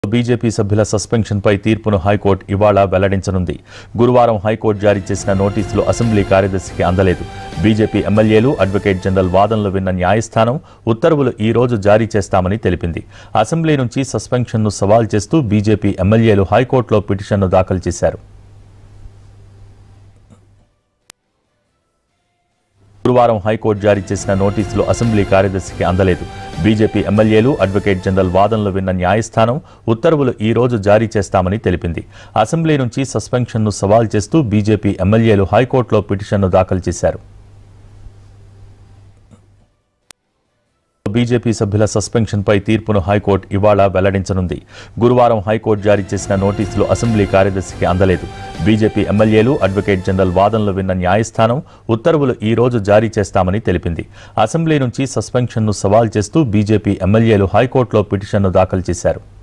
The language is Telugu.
బీజేపీ సభ్యుల సస్పెన్షన్పై తీర్పును హైకోర్టు ఇవాళ వెల్లడించనుంది గురువారం హైకోర్టు జారీ చేసిన నోటీసులు అసెంబ్లీ కార్యదర్శికి అందలేదు బీజేపీ ఎమ్మెల్యేలు అడ్వకేట్ జనరల్ వాదనలు విన్న న్యాయస్థానం ఉత్తర్వులు ఈ రోజు జారీ చేస్తామని తెలిపింది అసెంబ్లీ నుంచి సస్పెన్షన్ను సవాల్ చేస్తూ బీజేపీ ఎమ్మెల్యేలు హైకోర్టులో పిటిషన్ను దాఖలు చేశారు గురువారం హైకోర్టు జారీ చేసిన నోటీసులు అసెంబ్లీ కార్యదర్శికి అందలేదు బీజేపీ ఎమ్మెల్యేలు అడ్వకేట్ జనరల్ వాదనలు విన్న న్యాయస్థానం ఉత్తర్వులు ఈ రోజు జారీ చేస్తామని తెలిపింది అసెంబ్లీ నుంచి సస్పెన్షన్ను సవాల్ చేస్తూ బీజేపీ ఎమ్మెల్యేలు హైకోర్టులో పిటిషన్ను దాఖలు చేశారు బీజేపీ సభ్యుల సస్పెన్షన్పై తీర్పును హైకోర్టు ఇవాళ వెల్లడించనుంది గురువారం హైకోర్టు జారీ చేసిన నోటీసులు అసెంబ్లీ కార్యదర్శికి అందలేదు బీజేపీ ఎమ్మెల్యేలు అడ్వకేట్ జనరల్ వాదనలు విన్న న్యాయస్థానం ఉత్తర్వులు ఈ రోజు జారీ చేస్తామని తెలిపింది అసెంబ్లీ నుంచి సస్పెన్షన్ను సవాల్ చేస్తూ బీజేపీ ఎమ్మెల్యేలు హైకోర్టులో పిటిషన్ను దాఖలు చేశారు